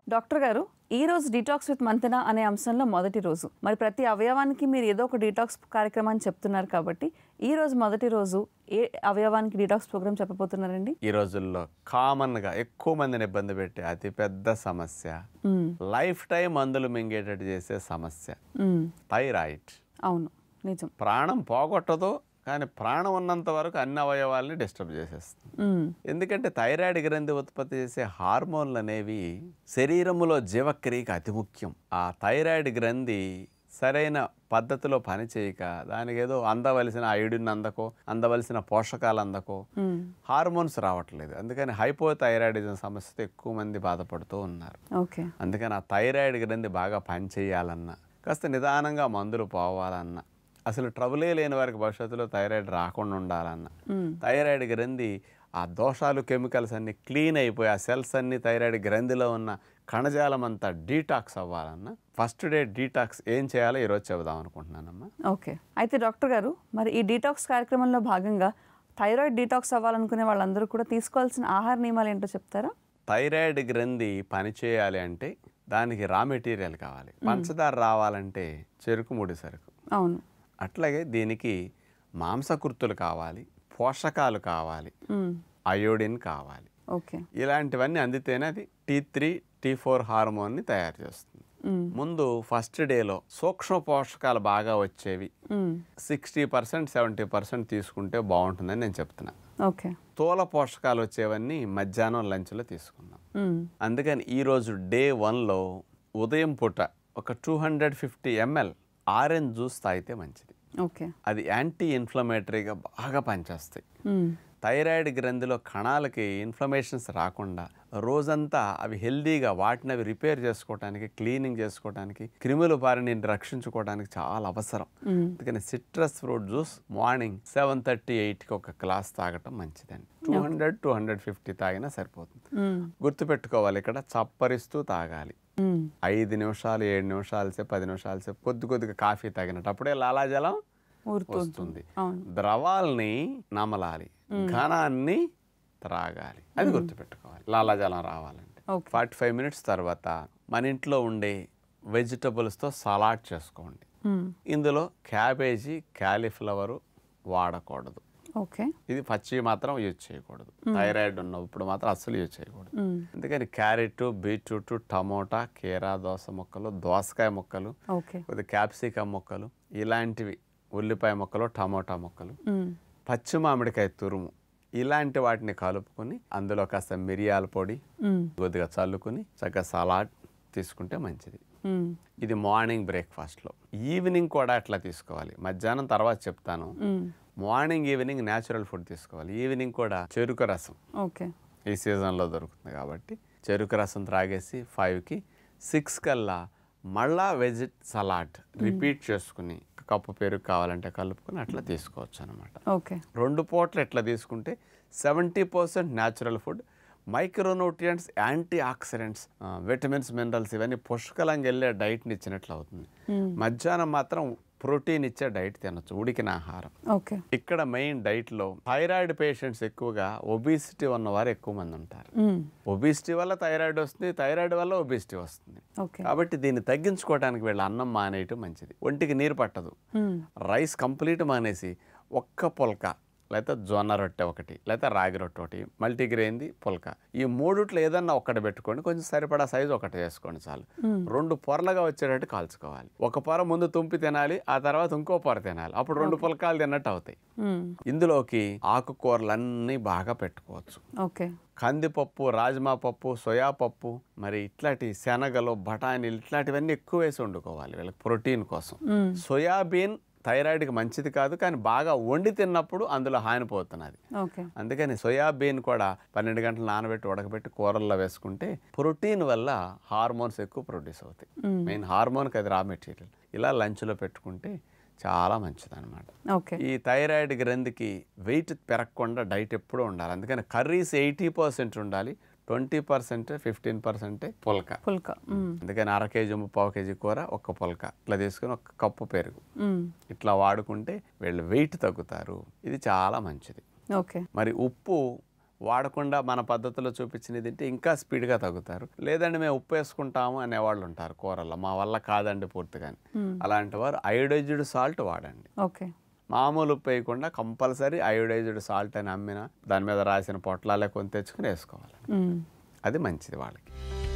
Doctor గారు ఈ రోజు డీటాక్స్ విత్ మంతెన అనే అంశంలో మొదటి రోజు మరి ప్రతి అవయవానికి మీరు ఏదో ఒక డీటాక్స్ కార్యక్రమాన్ని చెప్తున్నారు కాబట్టి ఈ రోజు మొదటి రోజు ఏ అవయవానికి డీటాక్స్ ప్రోగ్రామ్ చెప్పబోతున్నారండి ఈ రోజుల్లో కామన్గా ఎక్కువ మందిని ఇబ్బంది పెట్టే అతిపెద్ద సమస్య మ్మ్. లైఫ్ టైం మందులు మింగేటట్టు చేసే సమస్య మ్మ్. థైరాయిడ్ అవును నిజం ప్రాణం పోగొట్టదు కానీ ప్రాణం ఉన్నంత వరకు అన్ని అవయవాల్ని డిస్టర్బ్ చేసేస్తుంది మ్మ్. ఎందుకంటే థైరాయిడ్ గ్రంథి ఉత్పత్తి చేసే హార్మోన్లు అనేవి శరీరములో జీవక్రియకి అతి ముఖ్యం ఆ థైరాయిడ్ గ్రంథి సరైన పద్ధతిలో పనిచేయక దానికి ఏదో అందవలసిన ఐడిన్ అందకో అందవలసిన పోషకాలు అందకో మ్మ్. హార్మోన్స్ రావట్లేదు అందుకని హైపోథైరాయిడిజం సమస్యతో ఎక్కువ మంది బాధపడుతూ ఉన్నారు ఓకే అందుకని ఆ థైరాయిడ్ గ్రంథి బాగా పనిచేయాలన్నా కాస్త నిదానంగా మందులు పోవాలన్నా అసలు ట్రబులే లేని వారికి భవిష్యత్తులో థైరాయిడ్ రాకుండా ఉండాలన్నా మ్మ్. థైరాయిడ్ గ్రంథి ఆ దోషాలు కెమికల్స్ అన్ని క్లీన్ అయిపోయి ఆ సెల్స్ అన్ని థైరాయిడ్ గ్రంథిలో ఉన్న కణజాలం అంతా డీటాక్స్ అవ్వాలన్నా ఫస్ట్ డే డీటాక్స్ ఏం చేయాలో ఈరోజు చెబుదాం అనుకుంటున్నానమ్మా ఓకే అయితే డాక్టర్ గారు మరి ఈ డీటాక్స్ కార్యక్రమంలో భాగంగా థైరాయిడ్ డీటాక్స్ అవ్వాలనుకునే వాళ్ళందరూ కూడా తీసుకోవాల్సిన ఆహార నియమాలు ఏంటో చెప్తారా థైరాయిడ్ గ్రంథి పనిచేయాలి అంటే దానికి రా మెటీరియల్ కావాలి పంచదార రావాలంటే చెరుకు ముడి సరుకు అవును అట్లాగే దీనికి మాంసకృతులు కావాలి పోషకాలు కావాలి మ్మ్. అయోడిన్ కావాలి ఓకే ఇలాంటివన్నీ అందితేనే అది టీ త్రీ టీ ఫోర్ హార్మోన్ని తయారు చేస్తుంది మ్మ్. ముందు ఫస్ట్ డేలో సూక్ష్మ పోషకాలు బాగా వచ్చేవి మ్మ్. సిక్స్టీ పర్సెంట్ సెవెంటీ పర్సెంట్ తీసుకుంటే బాగుంటుందని నేను చెప్తున్నా ఓకే స్థూల పోషకాలు వచ్చేవన్నీ మధ్యాహ్నం లంచ్లో తీసుకున్నాం మ్మ్. అందుకని ఈరోజు డే వన్లో ఉదయం పూట ఒక two hundred fifty ML orange juice తాగితే మంచిది ఓకే అది యాంటీ ఇన్ఫ్లమేటరీగా బాగా పనిచేస్తాయి మ్మ్. థైరాయిడ్ గ్రంథిలో కణాలకి ఇన్ఫ్లమేషన్స్ రాకుండా రోజంతా అవి హెల్దీగా వాటిని అవి రిపేర్ చేసుకోవడానికి క్లీనింగ్ చేసుకోవడానికి క్రిముల బారిని రక్షించుకోవడానికి చాలా అవసరం మ్మ్. అందుకని citrus fruit juice morning seven thirty ఎయిట్కి ఒక గ్లాస్ తాగటం మంచిదండి two hundred two hundred fifty తాగినా సరిపోతుంది మ్మ్. గుర్తుపెట్టుకోవాలి ఇక్కడ చప్పరిస్తూ తాగాలి మ్మ్. ఐదు నిమిషాలు ఏడు నిమిషాలు సేపు పది నిమిషాలు సేపు కొద్ది కొద్దిగా కాఫీ తాగినట్టు అప్పుడే లాలాజలం ఊరుతూ వస్తుంది అవును ద్రవాల్ని నమలాలి ఘనాన్ని త్రాగాలి అది గుర్తుపెట్టుకోవాలి లాలాజలం రావాలంటే ఓకే ఫార్టీ ఫైవ్ మినిట్స్ తర్వాత మన ఇంట్లో ఉండే వెజిటబుల్స్తో సలాడ్ చేసుకోండి మ్మ్. ఇందులో క్యాబేజీ క్యాలీఫ్లవరు వాడకూడదు ఓకే ఇది పచ్చి మాత్రం యూజ్ చేయకూడదు థైరాయిడ్ ఉన్నప్పుడు మాత్రం అస్సలు యూజ్ చేయకూడదు మ్మ్. అందుకని క్యారెట్ బీట్రూట్ టమోటా కీరా దోస మొక్కలు దోసకాయ మొక్కలు ఓకే కొద్ది క్యాప్సికమ్ మొక్కలు ఇలాంటివి ఉల్లిపాయ మొక్కలు టమోటా మొక్కలు మ్మ్. పచ్చి మామిడికాయ తురుము ఇలాంటి వాటిని కలుపుకొని అందులో కాస్త మిరియాల పొడి మ్మ్. కొద్దిగా చల్లుకొని చక్కగా సలాడ్ తీసుకుంటే మంచిది మ్మ్. ఇది మార్నింగ్ బ్రేక్ఫాస్ట్లో ఈవినింగ్ కూడా అట్లా తీసుకోవాలి మధ్యాహ్నం తర్వాత చెప్తాను మ్మ్. మార్నింగ్ ఈవినింగ్ న్యాచురల్ ఫుడ్ తీసుకోవాలి ఈవినింగ్ కూడా చెరుకు రసం ఓకే ఈ సీజన్లో దొరుకుతుంది కాబట్టి చెరుకు రసం త్రాగేసి ఫైవ్కి సిక్స్ కల్లా మళ్ళా వెజిట్ సలాడ్ రిపీట్ చేసుకుని కప్పు పెరుగు కావాలంటే కలుపుకొని అట్లా తీసుకోవచ్చు అనమాట ఓకే రెండు పూటలు ఎట్లా తీసుకుంటే seventy percent natural food micronutrients antioxidants vitamins minerals ఇవన్నీ పుష్కలంగా వెళ్ళే డైట్ని ఇచ్చినట్లు అవుతుంది మధ్యాహ్నం మాత్రం ప్రోటీన్ ఇచ్చే డైట్ తినొచ్చు ఉడికిన ఆహారం ఓకే ఇక్కడ మెయిన్ డైట్లో థైరాయిడ్ పేషెంట్స్ ఎక్కువగా ఒబిసిటీ ఉన్నవారు ఎక్కువ మంది ఉంటారు మ్మ్. ఒబిసిటీ వల్ల థైరాయిడ్ వస్తుంది థైరాయిడ్ వల్ల ఒబిసిటీ వస్తుంది ఓకే కాబట్టి దీన్ని తగ్గించుకోవడానికి వీళ్ళ అన్నం మానేయటం మంచిది ఒంటికి నీరు పట్టదు మ్మ్. రైస్ కంప్లీట్ మానేసి ఒక్క పుల్క లేకపోతే జొన్న రొట్టె ఒకటి లేకపోతే రాగి రొట్టె ఒకటి మల్టీగ్రెయిన్ది పుల్క ఈ మూడిట్లో ఏదన్నా ఒక్కటి పెట్టుకోండి కొంచెం సరిపడా సైజు ఒకటి చేసుకోండి చాలు రెండు పొరలుగా వచ్చేటట్టు కాల్చుకోవాలి ఒక పొర ముందు తుంపి తినాలి ఆ తర్వాత ఇంకో పొర తినాలి అప్పుడు రెండు పుల్కాలు తిన్నట్టు అవుతాయి మ్మ్. ఇందులోకి ఆకుకూరలన్నీ బాగా పెట్టుకోవచ్చు ఓకే కందిపప్పు రాజ్మా పప్పు సోయా పప్పు మరి ఇట్లాంటి శనగలు బఠానీలు ఇట్లాంటివన్నీ ఎక్కువ వేసి వండుకోవాలి వీళ్ళకి ప్రోటీన్ కోసం మ్మ్. సోయాబీన్ థైరాయిడ్కి మంచిది కాదు కానీ బాగా వండి తిన్నప్పుడు అందులో హానిపోతున్నది ఓకే అందుకని సోయాబీన్ కూడా పన్నెండు గంటలు నానబెట్టి ఉడకబెట్టి కూరల్లో వేసుకుంటే ప్రోటీన్ వల్ల హార్మోన్స్ ఎక్కువ ప్రొడ్యూస్ అవుతాయి మ్మ్. మెయిన్ హార్మోన్కి అది రా మెటీరియల్ ఇలా లంచ్లో పెట్టుకుంటే చాలా మంచిది అనమాట ఓకే ఈ థైరాయిడ్ గ్రంథికి వెయిట్ పెరగకుండా డైట్ ఎప్పుడూ ఉండాలి అందుకని కర్రీస్ ఎయిటీ పర్సెంట్ ఉండాలి ట్వంటీ పర్సెంట్ ఫిఫ్టీన్ పర్సెంటే పుల్క పుల్క మ్మ్. అందుకని అర కేజీ ముప్పావు కేజీ కూర ఒక్క పుల్క ఇట్లా తీసుకుని ఒక కప్పు పెరుగు మ్మ్. ఇట్లా వాడుకుంటే వీళ్ళు వెయిట్ తగ్గుతారు ఇది చాలా మంచిది ఓకే మరి ఉప్పు వాడకుండా మన పద్ధతిలో చూపించినది తింటే ఇంకా స్పీడ్గా తగ్గుతారు లేదండి మేము ఉప్పు వేసుకుంటాము అనేవాళ్ళు ఉంటారు కూరల్లో మా వల్ల కాదండి పూర్తిగా అలాంటి వారు అయోడైజ్డ్ సాల్ట్ వాడండి ఓకే మామూలు ఉప్పు వేయకుండా కంపల్సరీ అయోడైజ్డ్ సాల్ట్ అని అమ్మిన దాని మీద రాసిన పొట్లాలే కొని తెచ్చుకుని వేసుకోవాలి మ్మ్. అది మంచిది వాళ్ళకి